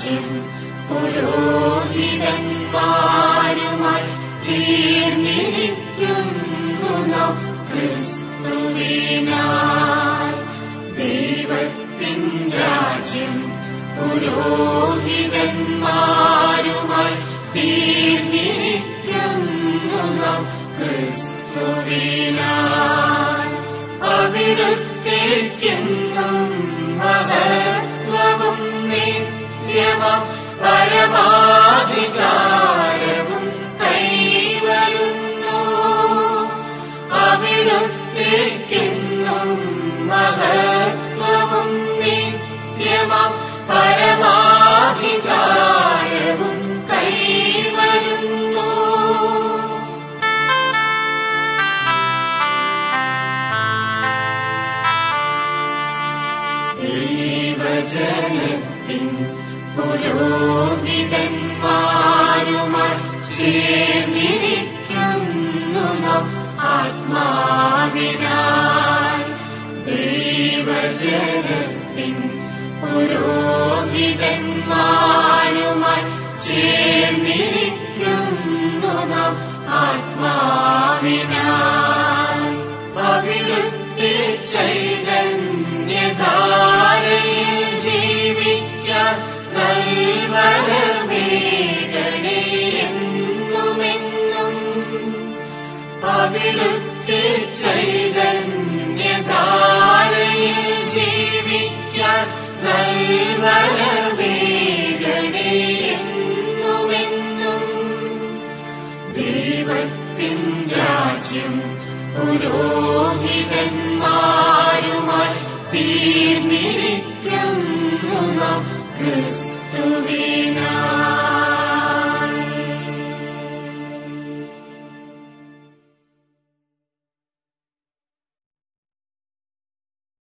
രാജ്യം പുരോഹിതന്മാരുമായി തീർന്നിരിക്കുന്നു നാം ക്രിസ്തുവിനാൽ ദൈവത്തിൻ രാജ്യം പുരോഹിതന്മാരുമായി തീർന്നിരിക്കുന്നു നാം ക്രിസ്തുവിനാൽ അവിടുത്തേക്കെന്നും മഹത്വവും നിത്യമം പരമാധികാരവും കൈവരുന്നു അവിടുത്തേക്കെന്നും മഹത്വവും നിത്യമം പരമാധികാരവും കൈവരുന്നു ദൈവജനത്തിൻ പുരോഹിതന്മാരുമായി ചേർന്നിരിക്കുന്നു നാം ആത്മാവിനാൽ ദൈവജനത്തിൻ പുരോഹിതന്മാരുമായി ചേർന്നിരിക്കുന്നു നാം ആത്മാവിനാൽ അവിടുത്തെ ചൈതന്യധാരയിൽ ജീവിക്കാൻ നൽവരമേകണേ എന്നുമെന്നും അവിടുത്തെ ചൈതന്യധാരയിൽ ജീവിക്കാൻ നൽവരമേകണേ എന്നുമെന്നും ദൈവത്തിൻ രാജ്യം പുരോഹിതന്മാരുമായി തീർന്നിരിക്കുന്നു നാം ക്രിസ്തുവേ